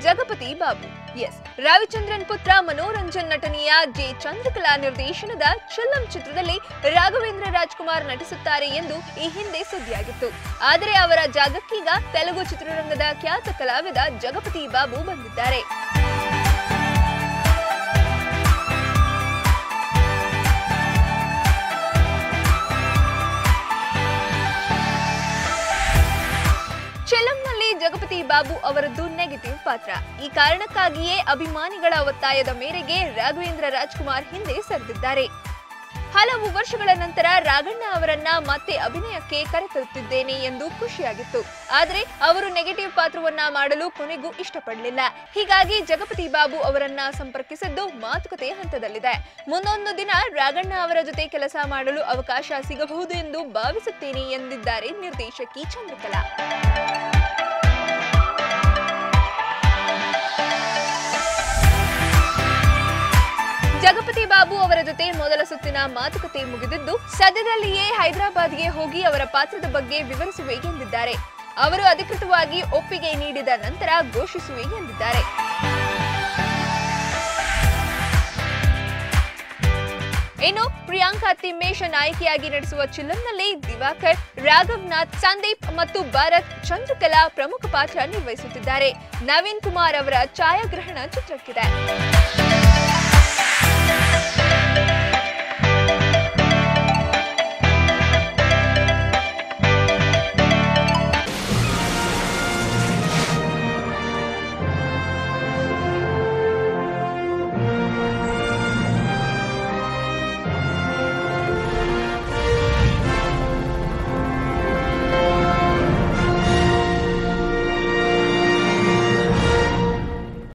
Jagapathi Babu S Ravichandran ಪುತ್ರ ಮನೋರಂಜನ್ ನಟನೆಯ J Chandrakala ನಿರ್ದೇಶನದ ಚಿಲ್ಲಂ ಚಿತ್ರದಲ್ಲಿ ರಾಘವೇಂದ್ರ ರಾಜ್ಕುಮಾರ್ ನಟಿಸುತ್ತಾರೆ ಎಂದು ಈ ಹಿಂದೆ ಸುದ್ದಿಯಾಗಿತ್ತು ಆದರೆ ಅವರ ಜಾಗಕ್ಕೀಗ ತೆಲುಗು ಚಿತ್ರರಂಗದ ಖ್ಯಾತ ಕಲಾವಿದ ಜಗಪತಿ ಬಾಬು ಬಂದಿದ್ದಾರೆ ಚೆಲಂನಲ್ಲಿ ಜಗಪತಿ ಬಾಬು ಅವರದ್ದು ನೆಗೆಟಿವ್ ಪಾತ್ರ ಈ ಕಾರಣಕ್ಕಾಗಿಯೇ ಅಭಿಮಾನಿಗಳ ಒತ್ತಾಯದ ಮೇರೆಗೆ ರಾಘವೇಂದ್ರ ರಾಜ್ಕುಮಾರ್ ಹಿಂದೆ ಸರಿದಿದ್ದಾರೆ ಹಲವು ವರ್ಷಗಳ ನಂತರ ರಾಘಣ್ಣ ಅವರನ್ನ ಮತ್ತೆ ಅಭಿನಯಕ್ಕೆ ಕರೆತರುತ್ತಿದ್ದೇನೆ ಎಂದು ಖುಷಿಯಾಗಿತ್ತು ಆದರೆ ಅವರು ನೆಗೆಟಿವ್ ಪಾತ್ರವನ್ನ ಮಾಡಲು ಕೊನೆಗೂ ಇಷ್ಟಪಡಲಿಲ್ಲ ಹೀಗಾಗಿ ಜಗಪತಿ ಬಾಬು ಅವರನ್ನ ಸಂಪರ್ಕಿಸಿದ್ದು ಮಾತುಕತೆ ಹಂತದಲ್ಲಿದೆ ಮುಂದೊಂದು ದಿನ ರಾಘಣ್ಣ ಅವರ ಜೊತೆ ಕೆಲಸ ಮಾಡಲು ಅವಕಾಶ ಸಿಗಬಹುದು ಎಂದು ಭಾವಿಸುತ್ತೇನೆ ಎಂದಿದ್ದಾರೆ ನಿರ್ದೇಶಕಿ ಚಂದ್ರಕಲಾ ಜಗಪತಿ ಬಾಬು ಅವರ ಜೊತೆ ಮೊದಲ ಸುತ್ತಿನ ಮಾತುಕತೆ ಮುಗಿದಿದ್ದು ಸದ್ಯದಲ್ಲಿಯೇ ಹೈದರಾಬಾದ್ಗೆ ಹೋಗಿ ಅವರ ಪಾತ್ರದ ಬಗ್ಗೆ ವಿವರಿಸುವೆ ಎಂದಿದ್ದಾರೆ ಅವರು ಅಧಿಕೃತವಾಗಿ ಒಪ್ಪಿಗೆ ನೀಡಿದ ನಂತರ ಘೋಷಿಸುವೆ ಎಂದಿದ್ದಾರೆ ಇನ್ನು ಪ್ರಿಯಾಂಕಾ ತಿಮ್ಮೇಶ ನಾಯಕಿಯಾಗಿ ನಟಿಸುವ ಚಿಲ್ಲಂನಲ್ಲಿ ದಿವಾಕರ್ ರಾಘವ್ ನಾಥ್ ಸಂದೀಪ್ ಮತ್ತು ಭಾರತ್ ಚಂದ್ರಕಲಾ ಪ್ರಮುಖ ಪಾತ್ರ ನಿರ್ವಹಿಸುತ್ತಿದ್ದಾರೆ ನವೀನ್ ಕುಮಾರ್ ಅವರ ಛಾಯಾಗ್ರಹಣ ಚಿತ್ರಕ್ಕಿದೆ